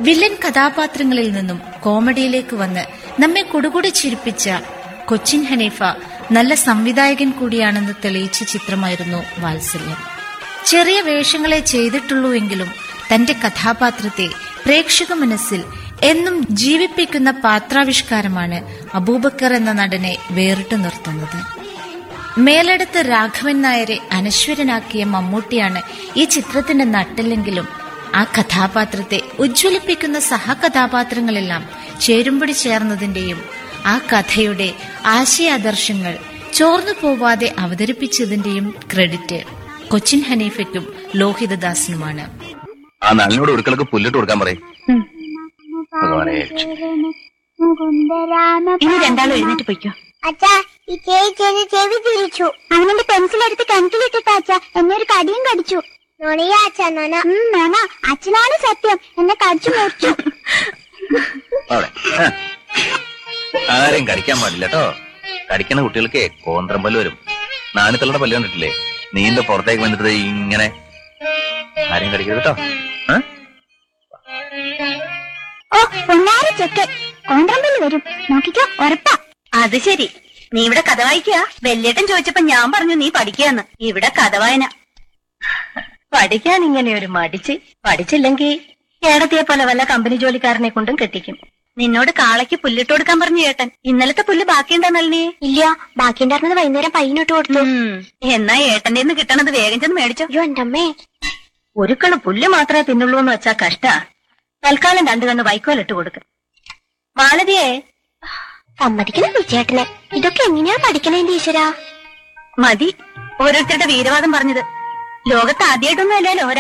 Villain കഥാപാത്രങ്ങളിൽ നിന്നും കോമഡിയിലേക്ക് വന്ന് നമ്മെ കുടുകുടി ചിരിപ്പിച്ച കൊച്ചിൻ ഹനീഫ നല്ല സംവിധായകൻ കൂടിയാണെന്ന് തെളിയിച്ച ചിത്രമായിരുന്നു വാത്സല്യം ചെറിയ വേഷങ്ങളെ ചെയ്തിട്ടുള്ളൂ എങ്കിലും തന്റെ കഥാപാത്രത്തെ പ്രേക്ഷക മനസ്സിൽ എന്നും ജീവിപ്പിക്കുന്ന പാത്രാവിഷ്കാരമാണ് അബൂബക്കർ എന്ന നടനെ വേറിട്ടു നിർത്തുന്നത് മേലെടുത്ത് രാഘവൻ നായരെ അനശ്വരനാക്കിയ മമ്മൂട്ടിയാണ് ഈ ചിത്രത്തിന്റെ നട്ടെല്ലെങ്കിലും ആ കഥാപാത്രത്തെ ഉജ്ജ്വലിപ്പിക്കുന്ന സഹകഥാപാത്രങ്ങളെല്ലാം ചേരുംപടി ചേർന്നതിന്റെയും ആ കഥയുടെ ആശയാദർശങ്ങൾ ചോർന്നു പോവാതെ അവതരിപ്പിച്ചതിന്റെയും ക്രെഡിറ്റ് കൊച്ചിൻ ഹനീഫയ്ക്കും ലോഹിതദാസിനുമാണ് ആ നളിനോട് ഒടുക്കലൊക്കെ പുല്ലിട്ട് കൊടുക്കാൻ പറയും ഭഗവാനെ രക്ഷ. ഇനി രണ്ടാളും എഴുന്നേറ്റ് പൊയ്ക്കോ അച്ഛാ ഈ ചേച്ചി ചെവി തിരിച്ചു അവനെന്റെ പെൻസിൽ എടുത്ത് കിണറ്റിലിട്ടിട്ട അച്ഛ എന്നെ ഒരു കടിയും കടിച്ചു നൊണയാ അച്ഛ നൊന നൊന അച്ഛനാണ് സത്യം എന്നെ കടിച്ചു മുറിച്ചു അവിടെ ആ. ആരെയും കടിക്കാൻ പാടില്ല കേട്ടോ കടിക്കുന്ന കുട്ടികൾക്ക് കോന്ത്രമ്പല് വരും നാണിത്തളുടെ പല്ല് കണ്ടിട്ടില്ലേ നീന്റെ പുറത്തേക്ക് വന്നിട്ട് ഇങ്ങനെ ആരെയും കടിക്കരുത് കേട്ടോ ആ? ഓ പൊന്നാര ചെക്ക് കോന്ത്രമ്പല് വരും നോക്കിക്കോ ഉറപ്പാ അത് ശരി നീ ഇവിടെ കഥ വായിക്കുക വെല്ലേട്ടൻ ചോദിച്ചപ്പോ ഞാൻ പറഞ്ഞു നീ പഠിക്കാന്ന് ഇവിടെ കഥ വായന പഠിക്കാൻ ഇങ്ങനെ ഒരു മടിച്ച് പഠിച്ചില്ലെങ്കിൽ ഏടത്തിയെ പോലെ വല്ല കമ്പനി ജോലിക്കാരനെ കൊണ്ടും കെട്ടിക്കും നിന്നോട് കാളയ്ക്ക് പുല്ലിട്ട് കൊടുക്കാൻ പറഞ്ഞു ചേട്ടൻ ഇന്നലത്തെ പുല്ല് ബാക്കിയുണ്ടോ നളിനി ഇല്ല ബാക്കിയുണ്ടായിരുന്നത് വൈകുന്നേരം പയ്യനോട്ട് കൊടുത്തു ഉം, എന്നാ ഏട്ടന്റെ നിന്ന് കിട്ടണത് വേഗം ചെന്ന് മേടിച്ചോ അയ്യോ എന്റെ അമ്മേ ഒരു കണ് പുല്ല് മാത്രമേ തിന്നുള്ളൂ എന്ന് വെച്ചാ കഷ്ട തൽക്കാലം രണ്ടു കണ്ണ് വൈക്കോലിട്ട് കൊടുക്ക മാലതിയെ സമ്മതിക്കണം വിജയേട്ടനെ ഇതൊക്കെ എങ്ങനെയാ പഠിക്കണേന്റെ ഈശ്വരാ മതി ഓരോരുത്തരുടെ വീരവാദം പറഞ്ഞത് ലോകത്ത് ആദ്യമായിട്ടൊന്നും അല്ലല്ലോ